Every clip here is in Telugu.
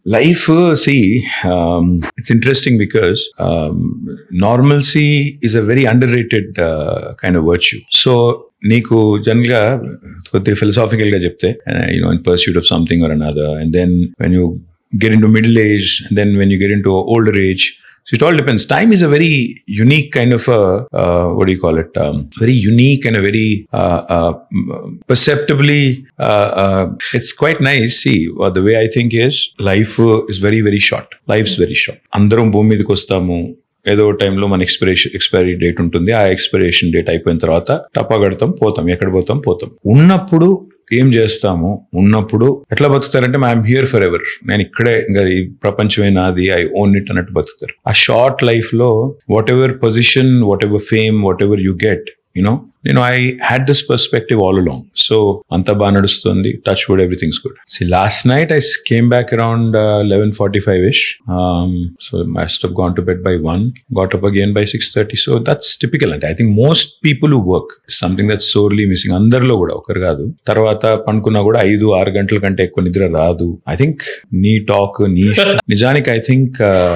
Life, uh, see, um, it's interesting because um, normalcy is a very underrated uh, kind of virtue. So, నీకు జనరల్గా కొద్దిగా ఫిలసాఫికల్గా చెప్తే you know in pursuit of something or another and then when you get into middle age and then when you get into older age so it all depends time is a very unique kind of a uh, what do you call it um, very unique and a very uh, uh, perceptibly uh, uh, it's quite nice see uh, the way i think is life uh, is very very short life's very short అందరం భూమి మీదకి వస్తాము ఏదో టైంలో మన ఎక్స్పిరేషన్ ఎక్స్పైరీ డేట్ ఉంటుంది ఆ ఎక్స్పైరేషన్ డేట్ అయిపోయిన తర్వాత టపా కడతాం పోతాం ఎక్కడ పోతాం పోతాం ఉన్నప్పుడు ఏం చేస్తాము ఉన్నప్పుడు ఎట్లా బతుకుతారంటే ఐఎమ్ హియర్ ఫర్ ఎవర్ నేను ఇక్కడే ఇంకా ఈ ప్రపంచమే నాది ఐ ఓన్ ఇట్ అన్నట్టు బతుకుతారు ఆ షార్ట్ లైఫ్ లో whatever position whatever fame whatever you get you know నేను I had this perspective all along so అంత బాగా నడుస్తుంది touch wood everything's good see last night I came back around eleven forty five ish so must have gone to bed by one got up again by six thirty so that's typical అంటే I think most people who work something that సోర్లీ missing అందరిలో కూడా ఒకరు కాదు తర్వాత పనుకున్నా కూడా ఐదు ఆరు గంటల కంటే ఎక్కువ నిద్ర రాదు ఐ థింక్ నీ టాక్ నీ నిజానికి I think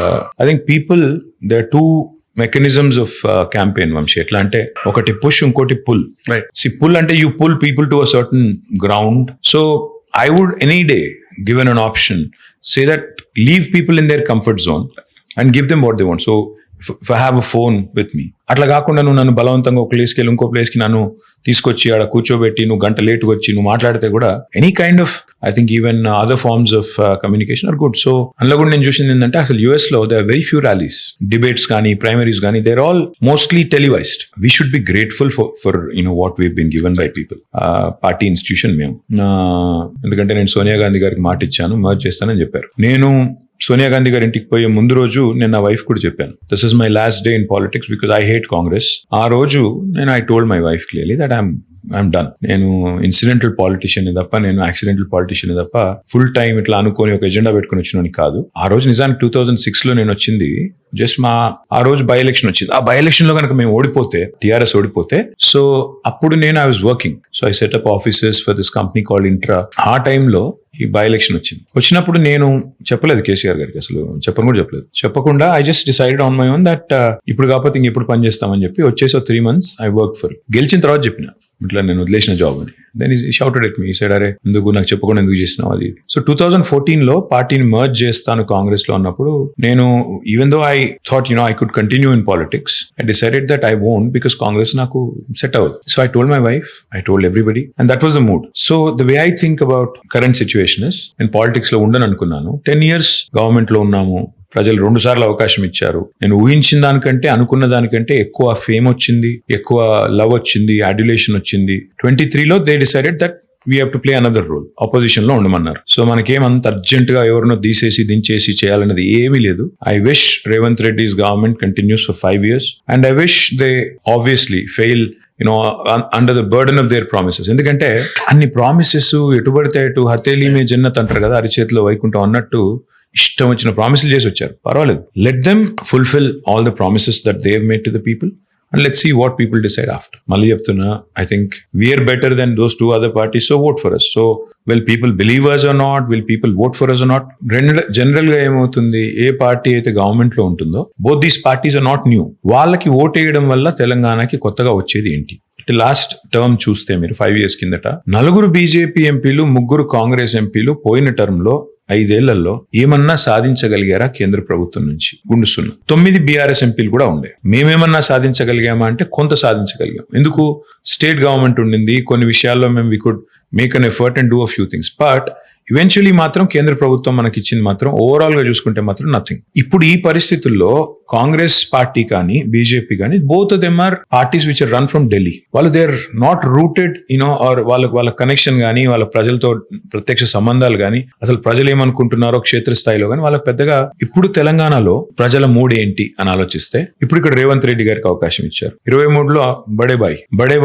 I think people they two mechanisms of campaign Vamshi ఎట్లా అంటే ఒకటి పుష్ ఇంకోటి పుల్ Right. సి పుల్ అంటే you pull people to a certain ground so I would any day given an option say that leave people in their comfort zone and give them what they want so if I have a phone with me అట్లా కాకుండా నువ్వు నన్ను బలవంతంగా ఒక ప్లేస్కి వెళ్ళి ఇంకో ప్లేస్కి నన్ను తీసుకొచ్చి ఆడ కూర్చోబెట్టి నువ్వు గంట లేట్గా వచ్చి నువ్వు మాట్లాడితే కూడా any kind of I think even other forms of communication are good so అందులో కూడా నేను చూసింది ఏంటంటే అసలు యూఎస్ లో they very few rallies debates కానీ ప్రైమరీస్ కానీ they're all mostly televised we should be grateful for for you know what we been given by people party institution మేము Uh, ఎందుకంటే నేను సోనియా గాంధీ గారికి మాట ఇచ్చాను మర్జ్ చేస్తానని చెప్పారు నేను సోనియా గాంధీ గారి ఇంటికి పోయే ముందు రోజు నేను నా వైఫ్ కూడా చెప్పాను this is my last day in politics because I hate Congress ఆ రోజు నేను I told my wife clearly that I'm I'm done నేను ఇన్సిడెంటల్ పాలిటిషియన్ తప్ప నేను యాక్సిడెంటల్ పాలిటిషియన్ తప్ప ఫుల్ టైం ఇట్లా అనుకొని ఒక ఎజెండా పెట్టుకుని వచ్చినని కాదు ఆ రోజు నిజానికి టూ థౌజండ్ సిక్స్ లో నేను వచ్చింది జస్ట్ మా ఆ రోజు బై ఎలక్షన్ వచ్చింది ఆ బై ఎలక్షన్ లో కనుక మేము ఓడిపోతే టిఆర్ఎస్ ఓడిపోతే సో అప్పుడు నేను I was working so I set up offices for this company called Intra ఆ టైంలో ఈ బై ఎలక్షన్ వచ్చింది వచ్చినప్పుడు నేను చెప్పలేదు కేసీఆర్ గారికి అసలు చెప్పను కూడా చెప్పలేదు చెప్పకుండా I just decided on my own that ఇప్పుడు కాకపోతే ఇంకెప్పుడు పని చేస్తామని చెప్పి వచ్చేసి three months I work for గెలిచిన తర్వాత చెప్పిన ఇట్లా నేను వదిలేసిన జాబ్ అని దెన్ ఈ షౌటెడ్ ఎట్ మీ సైడ్ అరే ఎందుకు నాకు చెప్పకుండా ఎందుకు చేసినావు అది సో టూ థౌజండ్ ఫోర్టీన్ లో పార్టీని మర్జ్ చేస్తాను కాంగ్రెస్ లో అన్నప్పుడు నేను even though I thought you know I could continue in politics I decided that I won't because Congress నాకు సెట్ అవ్వదు so I told my wife I told everybody and that was the mood so the way I think about current situation is నేను పాలిటిక్స్ లో ఉండను అనుకున్నాను టెన్ ఇయర్స్ గవర్నమెంట్ లో ఉన్నాము ప్రజలు రెండు సార్లు అవకాశం ఇచ్చారు నేను ఊహించిన దానికంటే అనుకున్న దానికంటే ఎక్కువ ఫేమ్ వచ్చింది ఎక్కువ లవ్ వచ్చింది అడ్యులేషన్ వచ్చింది ట్వంటీ త్రీలో they decided that we have to play another role opposition లో ఉండమన్నారు సో మనకేం అంత అర్జెంట్ గా ఎవరినో తీసేసి దించేసి చేయాలన్నది ఏమీ లేదు I wish Revanth Reddy's government continues for five years and I wish they obviously fail you know under the burden of their promises ఎందుకంటే అన్ని ప్రామిసెస్ ఎటు పడితే ఎటు హతేలీ మే జన్నత్ అంటారు కదా అరిచేతిలో వైకుంఠం అన్నట్టు ఇష్టం వచ్చిన ప్రామిసులు చేసి వచ్చారు పర్వాలేదు let them fulfil all the promises that they've made to the people and let see what people decide after మళ్ళీ చెప్తున్నా I think we're better than those two other parties so vote for us so will people believe us or not will people vote for us or not general గా ఏమవుతుంది ఏ పార్టీ అయితే గవర్నమెంట్ లో ఉంటుందో both these parties are not new వాళ్ళకి ఓట్ వేయడం వల్ల తెలంగాణకి కొత్తగా వచ్చేది ఏంటి లాస్ట్ టర్మ్ చూస్తే మీరు ఫైవ్ ఇయర్స్ కిందట నలుగురు బీజేపీ ఎంపీలు ముగ్గురు కాంగ్రెస్ ఎంపీలు పోయిన టర్మ్ లో ఐదేళ్లలో ఏమన్నా సాధించగలిగారా కేంద్ర ప్రభుత్వం నుంచి గుండు సున్నా తొమ్మిది బీఆర్ఎస్ ఎంపీలు కూడా ఉండే మేమేమన్నా సాధించగలిగామా అంటే కొంత సాధించగలిగాం ఎందుకు స్టేట్ గవర్నమెంట్ ఉండింది కొన్ని విషయాల్లో మేము we could make an effort and do a few things but eventually మాత్రం కేంద్ర ప్రభుత్వం మనకి ఇచ్చింది మాత్రం ఓవరాల్ గా చూసుకుంటే మాత్రం నథింగ్ ఇప్పుడు ఈ పరిస్థితుల్లో కాంగ్రెస్ పార్టీ కానీ బీజేపీ కానీ both them are parties which are run from Delhi వాళ్ళు they are not rooted you know or వాళ్ళ వాళ్ళ కనెక్షన్ కానీ వాళ్ళ ప్రజలతో ప్రత్యక్ష సంబంధాలు కానీ అసలు ప్రజలు ఏమనుకుంటున్నారో క్షేత్రస్థాయిలో కానీ వాళ్ళకి పెద్దగా ఇప్పుడు తెలంగాణలో ప్రజల మూడ్ ఏంటి అని ఆలోచిస్తే ఇప్పుడు ఇక్కడ రేవంత్ రెడ్డి గారికి అవకాశం ఇచ్చారు ఇరవై మూడులో బడే బాయ్ బడే బాయ్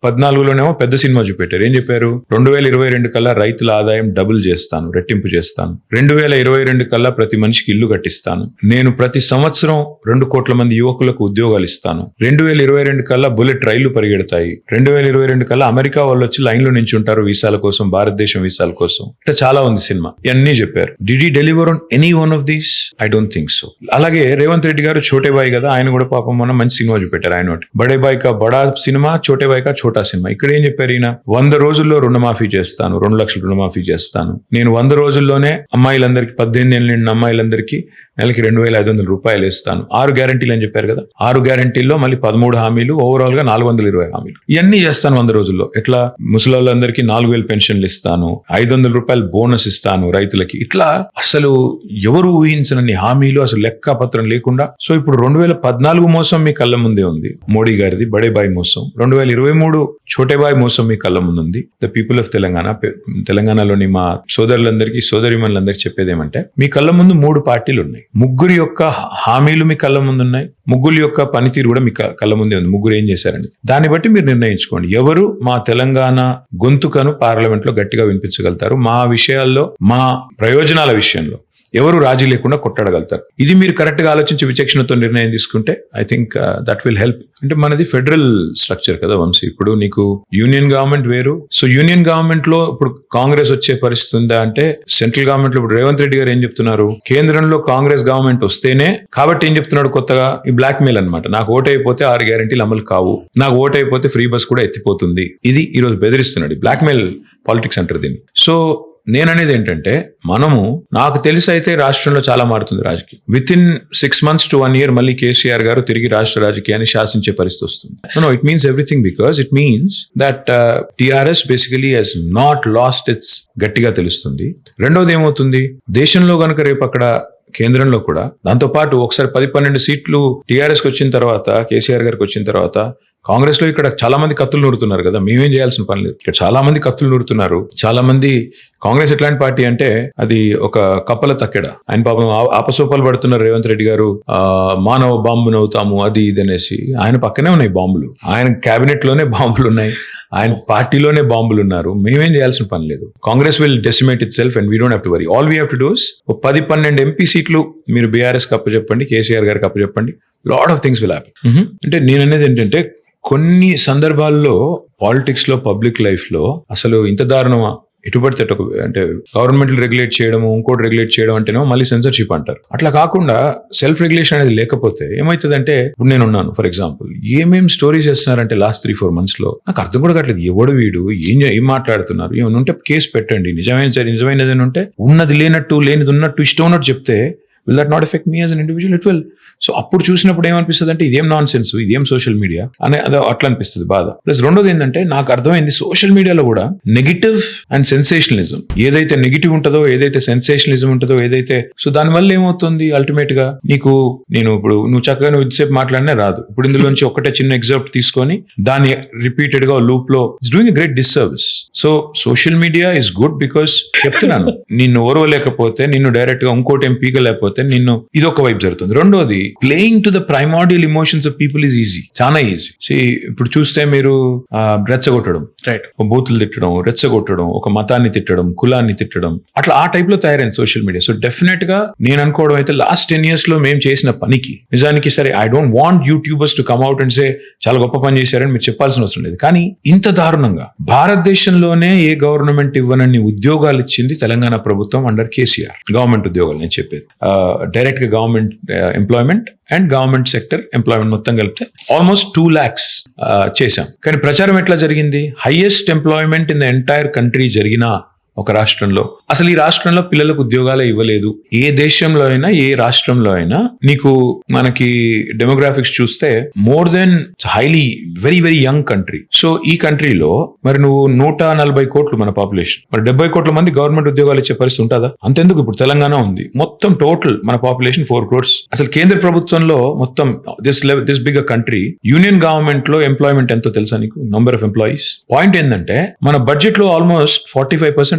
పద్నాలుగులోనేమో పెద్ద సినిమా చూపెట్టారు ఏం చెప్పారు రెండు వేల ఇరవై రెండు కల్లా రైతుల ఆదాయం డబుల్ చేస్తాను రెట్టింపు చేస్తాను రెండు వేల ఇరవై రెండు కల్లా ప్రతి మనిషికి ఇల్లు కట్టిస్తాను నేను ప్రతి సంవత్సరం రెండు కోట్ల మంది యువకులకు ఉద్యోగాలు ఇస్తాను రెండు వేల ఇరవై రెండు కల్లా బుల్లెట్ రైళ్లు పరిగెడతాయి రెండు వేల ఇరవై రెండు కల్లా అమెరికా వాళ్ళు వచ్చి లైన్లో నుంచి ఉంటారు వీసాల కోసం భారతదేశం వీసాల కోసం ఇట్లా చాలా ఉంది సినిమా ఇవన్నీ చెప్పారు did he deliver on any one of these I don't think so అలాగే రేవంత్ రెడ్డి గారు చోటే బాయ్ కదా ఆయన కూడా పాపం మొన్న మంచి సినిమా చూపెట్టారు ఆయన ఒకటి బడే బాయ్ కా బడా సినిమా చోటే బాయ్ కా చోటా సినిమా ఇక్కడ ఏం చెప్పారు ఈయన వంద రోజుల్లో రుణమాఫీ చేస్తాను రెండు లక్షలు రుణమాఫీ చేస్తాను నేను వంద రోజుల్లోనే అమ్మాయిలందరికీ పద్దెనిమిది ఏళ్ళు నిండిన అమ్మాయిలందరికీ నెలకి రెండు వేల ఐదు వందల రూపాయలు ఇస్తాను ఆరు గ్యారంటీలు అని చెప్పారు కదా ఆరు గ్యారంటీల్లో మళ్ళీ పదమూడు హామీలు ఓవరాల్ గా నాలుగు వందల ఇరవై హామీలు ఇవన్నీ చేస్తాను వంద రోజుల్లో ఎట్లా ముసలాళ్ళందరికీ నాలుగు వేలు పెన్షన్లు ఇస్తాను ఐదు వందల రూపాయలు బోనస్ ఇస్తాను రైతులకి ఇట్లా అసలు ఎవరు ఊహించనన్ని హామీలు అసలు లెక్క పత్రం లేకుండా సో ఇప్పుడు రెండు వేల పద్నాలుగు మోసం మీ కళ్ళ ముందే ఉంది మోడీ గారిది బడే బాయ్ మోసం రెండు వేల ఇరవై మూడు చోటే బాయ్ మోసం మీ కళ్ళ ముందు ఉంది ద పీపుల్ ఆఫ్ తెలంగాణ పె- తెలంగాణలోని మా సోదరులందరికీ సోదరిమణులందరికీ చెప్పేది ఏమంటే మీ కళ్ళ ముందు మూడు పార్టీలు ఉన్నాయి ముగ్గురు యొక్క హామీలు మీ కళ్ళ ముందు ఉన్నాయి ముగ్గురు యొక్క పనితీరు కూడా మీ క- కళ్ళ ముందే ఉంది ముగ్గురు ఏం చేశారని దాన్ని బట్టి మీరు నిర్ణయించుకోండి ఎవరు మా తెలంగాణ గొంతుకను పార్లమెంట్ లో గట్టిగా వినిపించగలుగుతారు మా విషయాల్లో మా ప్రయోజనాల విషయంలో ఎవరు రాజీ లేకుండా కొట్టాడగలుగుతారు ఇది మీరు కరెక్ట్ గా ఆలోచించి విచక్షణతో నిర్ణయం తీసుకుంటే I think that will help అంటే మనది ఫెడరల్ స్ట్రక్చర్ కదా వంశీ ఇప్పుడు నీకు యూనియన్ గవర్నమెంట్ వేరు సో యూనియన్ గవర్నమెంట్ లో ఇప్పుడు కాంగ్రెస్ వచ్చే పరిస్థితి ఉందా అంటే సెంట్రల్ గవర్నమెంట్ లో ఇప్పుడు రేవంత్ రెడ్డి గారు ఏం చెప్తున్నారు కేంద్రంలో కాంగ్రెస్ గవర్నమెంట్ వస్తేనే కాబట్టి ఏం చెప్తున్నాడు కొత్తగా ఈ బ్లాక్ మెయిల్ అనమాట నాకు ఓట్ అయిపోతే ఆరు గ్యారెంటీలు అమలు కావు నాకు ఓట్ అయిపోతే ఫ్రీ బస్ కూడా ఎత్తిపోతుంది ఇది ఈ రోజు బెదిరిస్తున్నాడు బ్లాక్ మెయిల్ పాలిటిక్స్ అంటారు దీన్ని సో నేననేది ఏంటంటే మనము నాకు తెలిసి అయితే రాష్ట్రంలో చాలా మారుతుంది రాజకీయం within six months to one year మళ్ళీ కేసీఆర్ గారు తిరిగి రాష్ట్ర రాజకీయాన్ని శాసించే పరిస్థితి వస్తుంది no it means everything because it means that TRS basically he's not lost it's గట్టిగా తెలుస్తుంది రెండోది ఏమవుతుంది దేశంలో కనుక రేపు అక్కడ కేంద్రంలో కూడా దాంతో పాటు ఒకసారి పది పన్నెండు సీట్లు టీఆర్ఎస్కి వచ్చిన తర్వాత కేసీఆర్ గారికి వచ్చిన తర్వాత కాంగ్రెస్ లో ఇక్కడ చాలా మంది కత్తులు నూరుతున్నారు కదా మేమేం చేయాల్సిన పని లేదు ఇక్కడ చాలా మంది కత్తులు నూరుతున్నారు చాలా మంది కాంగ్రెస్ ఎట్లాంటి పార్టీ అంటే అది ఒక కప్పల తక్కెడ ఆయన పాపం ఆ- ఆపసోపాలు పడుతున్నారు రేవంత్ రెడ్డి గారు ఆ, మానవ బాంబు నవ్వుతాము అది ఇది అనేసి ఆయన పక్కనే ఉన్నాయి బాంబులు ఆయన కేబినెట్ లోనే బాంబులు ఉన్నాయి ఆయన పార్టీలోనే బాంబులు ఉన్నారు మేమేం చేయాల్సిన పని లేదు Congress will decimate itself and we don't have to worry all we have to do's పది పన్నెండు ఎంపీ సీట్లు మీరు బీఆర్ఎస్ కప్పు చెప్పండి కేసీఆర్ గారికి కప్పు చెప్పండి lot of things will happy అంటే నేను అనేది ఏంటంటే కొన్ని సందర్భాల్లో పాలిటిక్స్ లో పబ్లిక్ లైఫ్ లో అసలు ఇంత దారుణమా ఎటు పడితే అటు ఒక అంటే గవర్నమెంట్ రెగ్యులేట్ చేయడము ఇంకోటి రెగ్యులేట్ చేయడం అంటేనేమో మళ్ళీ సెన్సర్షిప్ అంటారు అట్లా కాకుండా సెల్ఫ్ రెగ్యులేషన్ అనేది లేకపోతే ఏమవుతుందంటే ఇప్పుడు నేను ఉన్నాను ఫర్ ఎగ్జాంపుల్ ఏమేం స్టోరీస్ చేస్తున్నారంటే లాస్ట్ త్రీ ఫోర్ మంత్స్ లో నాకు అర్థం కూడా కావట్లేదు ఎవడు వీడు ఏం చే- ఏం మాట్లాడుతున్నారు ఏమైనా ఉంటే కేసు పెట్టండి నిజమైన సరే నిజమైనది అని ఉంటే ఉన్నది లేనట్టు లేనిది ఉన్నట్టు ఇష్టం ఉన్నట్టు చెప్తే will that not affect me as an individual it will so అప్పుడు చూసినప్పుడు ఏమనిపిస్తుంది అంటే ఇదేం నాన్ సెన్స్ ఇదేం సోషల్ మీడియా అనే అదే అట్లా అనిపిస్తుంది బాధ ప్లస్ రెండోది ఏంటంటే నాకు అర్థమైంది సోషల్ మీడియాలో కూడా నెగిటివ్ అండ్ సెన్సేషనలిజం ఏదైతే నెగిటివ్ ఉంటుందో ఏదైతే సెన్సేషనలిజం ఉంటుందో ఏదైతే సో దానివల్ల ఏమవుతుంది అల్టిమేట్ గా నీకు నేను ఇప్పుడు నువ్వు చక్కగా నువ్వు ఇంతసేపు మాట్లాడినా రాదు ఇప్పుడు ఇందులోంచి ఒకటే చిన్న ఎగ్జాంపుల్ తీసుకొని దాన్ని రిపీటెడ్ గా లూప్ లో it's doing great disservice so social media is good because చెప్తున్నాను నిన్ను ఓర్వలేకపోతే నిన్ను డైరెక్ట్ గా ఇంకోటి ఏం పీకలేకపోతే నిన్ను ఇది ఒక వైపు జరుగుతుంది రెండోది playing to the primordial emotions of people is easy చాలా ఈజీ సి ఇప్పుడు చూస్తే మీరు ఆ, రెచ్చగొట్టడం రైట్ ఒక బూతులు తిట్టడం రెచ్చగొట్టడం ఒక మతాన్ని తిట్టడం కులాన్ని తిట్టడం అట్లా ఆ టైప్ లో తయారైంది సోషల్ మీడియా సో డెఫినెట్ గా నేను అనుకోవడం అయితే లాస్ట్ టెన్ ఇయర్స్ లో మేము చేసిన పనికి నిజానికి సరే I don't want YouTubers to come out and say చాలా గొప్ప పని చేశారని మీరు చెప్పాల్సిన అవసరం లేదు కానీ ఇంత దారుణంగా భారతదేశంలోనే ఏ గవర్నమెంట్ ఇవ్వనన్ని ఉద్యోగాలు ఇచ్చింది తెలంగాణ ప్రభుత్వం అండర్ కేసీఆర్ గవర్నమెంట్ ఉద్యోగాలు నేను చెప్పేది డైరెక్ట్ గా government employment and government sector employment మొత్తం కలిపితే ఆల్మోస్ట్ టూ ల్యాక్స్ చేశాం కానీ ప్రచారం ఎట్లా జరిగింది highest employment in the entire country జరిగిన ఒక రాష్ట్రంలో అసలు ఈ రాష్ట్రంలో పిల్లలకు ఉద్యోగాలే ఇవ్వలేదు ఏ దేశంలో అయినా ఏ రాష్ట్రంలో అయినా నీకు మనకి డెమోగ్రాఫిక్స్ చూస్తే more than highly very very young country so ఈ కంట్రీలో మరి నువ్వు నూట నలభై కోట్లు మన పాపులేషన్ మరి డెబ్బై కోట్ల మంది గవర్నమెంట్ ఉద్యోగాలు ఇచ్చే పరిస్థితి ఉంటుందా అంతెందుకు ఇప్పుడు తెలంగాణ ఉంది మొత్తం టోటల్ మన పాపులేషన్ ఫోర్ క్రోర్స్ అసలు కేంద్ర ప్రభుత్వంలో మొత్తం this level this big country union government లో ఎంప్లాయ్మెంట్ ఎంతో తెలుసా నీకు నంబర్ ఆఫ్ ఎంప్లాయీస్ పాయింట్ ఏంటంటే మన బడ్జెట్ లో almost forty five percent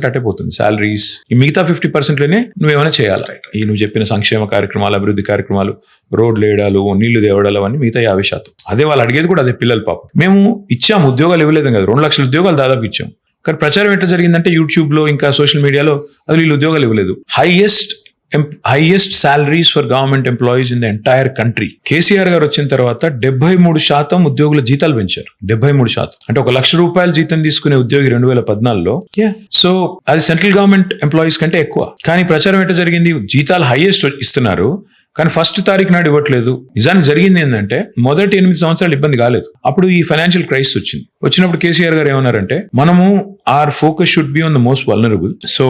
percent అట్టే పోతుంది సాలరీస్ ఈ మిగతా ఫిఫ్టీ పర్సెంట్లోనే నువ్వేమైనా చేయాలి ఈ నువ్వు చెప్పిన సంక్షేమ కార్యక్రమాలు అభివృద్ధి కార్యక్రమాలు రోడ్లు వేయడాలు నీళ్లు తేవడాలు అవన్నీ మిగతా యాభై శాతం అదే వాళ్ళు అడిగేది కూడా అదే పిల్లల పాపం మేము ఇచ్చాము ఉద్యోగాలు ఇవ్వలేదు కదా రెండు లక్షల ఉద్యోగాలు దాదాపు ఇచ్చాం కానీ ప్రచారం ఎట్లా జరిగిందంటే యూట్యూబ్ లో ఇంకా సోషల్ మీడియాలో అది వీళ్ళు ఉద్యోగాలు ఇవ్వలేదు highest highest salaries for government employees in the entire country KCR garu వచ్చిన తర్వాత డెబ్బై మూడు శాతం ఉద్యోగుల జీతాలు పెంచారు డెబ్బై మూడు శాతం అంటే ఒక లక్ష రూపాయల జీతం తీసుకునే ఉద్యోగి రెండు వేల పద్నాలుగులో సో అది సెంట్రల్ గవర్నమెంట్ ఎంప్లాయీస్ కంటే ఎక్కువ కానీ ప్రచారం ఎట్లా జరిగింది జీతాలు హైయెస్ట్ ఇస్తున్నారు కానీ ఫస్ట్ తారీఖు నాడు ఇవ్వట్లేదు నిజానికి జరిగింది ఏంటంటే మొదటి ఎనిమిది సంవత్సరాలు ఇబ్బంది కాలేదు అప్పుడు ఈ ఫైనాన్షియల్ క్రైసిస్ వచ్చింది వచ్చినప్పుడు కేసీఆర్ గారు ఏమన్నారంటే మనము are focus should be on the most vulnerable so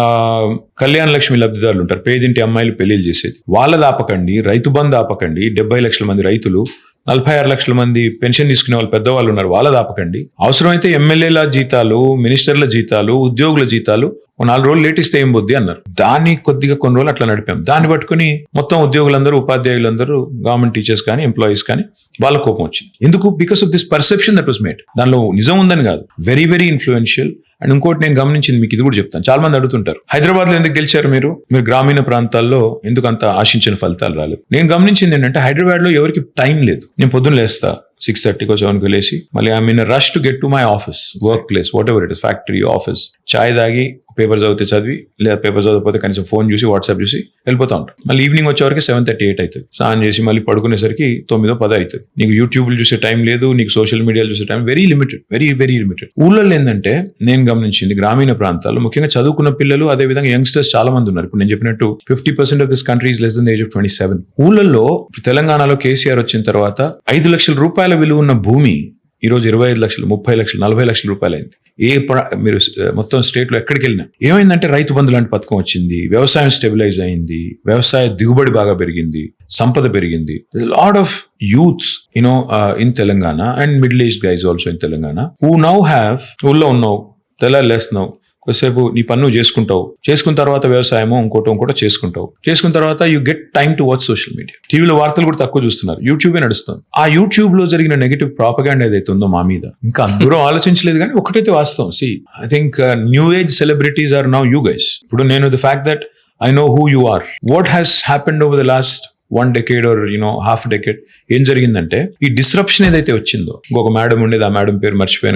Kalyana Lakshmi లబ్ధిదారులు ఉంటారు పేదింటి అమ్మాయిలు పెళ్లిళ్ళు చేసేది వాళ్ళది ఆపకండి రైతు బంధు ఆపకండి డెబ్బై లక్షల మంది రైతులు నలభై ఆరు లక్షల మంది పెన్షన్ తీసుకునే వాళ్ళు పెద్దవాళ్ళు ఉన్నారు వాళ్ళది ఆపకండి అవసరమైతే ఎమ్మెల్యేల జీతాలు మినిస్టర్ల జీతాలు ఉద్యోగుల జీతాలు ఓ నాలుగు రోజులు లేట్ ఇస్తే ఏం బొద్ది అన్నారు దాన్ని కొద్దిగా కొన్ని రోజులు అట్లా నడిపాం దాన్ని పట్టుకుని మొత్తం ఉద్యోగులందరూ ఉపాధ్యాయులందరూ గవర్నమెంట్ టీచర్స్ కానీ ఎంప్లాయీస్ కానీ వాళ్ళ కోపం వచ్చింది ఎందుకు because of this perception that was made దానిలో నిజం ఉందని కాదు వెరీ వెరీ ఇన్ఫ్లుయెన్షియల్ అండ్ ఇంకోటి నేను గమనించింది మీకు ఇది కూడా చెప్తాను చాలా మంది అడుగుతుంటారు హైదరాబాద్ లో ఎందుకు గెలిచారు మీరు మీరు గ్రామీణ ప్రాంతాల్లో ఎందుకు అంత ఆశించిన ఫలితాలు రాలేదు నేను గమనించింది ఏంటంటే హైదరాబాద్ లో ఎవరికి టైం లేదు నేను పొద్దున్న లేస్తా సిక్స్ థర్టీకో సెవెన్కో లేచి మళ్ళీ I mean rush to get to my office work place whatever it is factory office చాయ్ తాగి పేపర్ చదివితే చదివి లేదా పేపర్ చదవకపోతే కనీసం ఫోన్ చూసి వాట్సాప్ చూసి వెళ్ళిపోతా ఉంటాం మళ్ళీ ఈవినింగ్ వచ్చేవరకు సెవెన్ థర్టీ ఎయిట్ అవుతుంది స్నానం చేసి మళ్ళీ పడుకునేసరికి తొమ్మిదో పదో అవుతుంది నీకు యూట్యూబ్లు చూసే టైం లేదు నీకు సోషల్ మీడియాలో చూసే time very limited very very limited ఊళ్ళల్లో ఏంటంటే నేను గమనించింది గ్రామీణ ప్రాంతాల్లో ముఖ్యంగా చదువుకున్న పిల్లలు అదే విధంగా యంగ్స్టర్స్ చాలా మంది ఉన్నారు ఇప్పుడు నేను చెప్పినట్టు fifty percent of this country less than age of twenty seven ఊళ్ళల్లో ఇప్పుడు తెలంగాణలో కేసీఆర్ వచ్చిన తర్వాత ఐదు లక్షల రూపాయల విలువ ఉన్న భూమి ఈ రోజు ఇరవై ఐదు లక్షలు ముప్పై లక్షలు నలభై లక్షల రూపాయలు అయింది ఏ ప్ర- మీరు స- మొత్తం స్టేట్ లో ఎక్కడికి వెళ్ళినా ఏమైందంటే రైతు బంధు లాంటి పథకం వచ్చింది వ్యవసాయం స్టెబిలైజ్ అయింది వ్యవసాయ దిగుబడి బాగా పెరిగింది సంపద పెరిగింది lot of youths you know in Telangana and middle age guys also in Telangana who now have ఊళ్ళో ఉన్నావు తెల్లారు లేస్తున్నావు కొద్దిసేపు నీ పన్ను చేసుకుంటావు చేసుకున్న తర్వాత వ్యవసాయమో ఇంకోటో ఇంకోటో చేసుకుంటావు చేసుకున్న తర్వాత you get time to watch social media టీవీలో వార్తలు కూడా తక్కువ చూస్తున్నారు యూట్యూబే నడుస్తుంది ఆ యూట్యూబ్ లో జరిగిన నెగిటివ్ ప్రాపగాండ్ ఏదైతే ఉందో మా మీద ఇంకా అందరూ ఆలోచించలేదు కానీ ఒకటైతే వాస్తవం see I think new age celebrities are now you guys ఇప్పుడు నేను the fact that I know who you are what has happened over the last one decade or you know half decade ఏం జరిగిందంటే ఈ డిస్రప్షన్ ఏదైతే వచ్చిందో ఇంకొక మేడం ఉండేది ఆ మేడం పేరు మర్చిపోయాను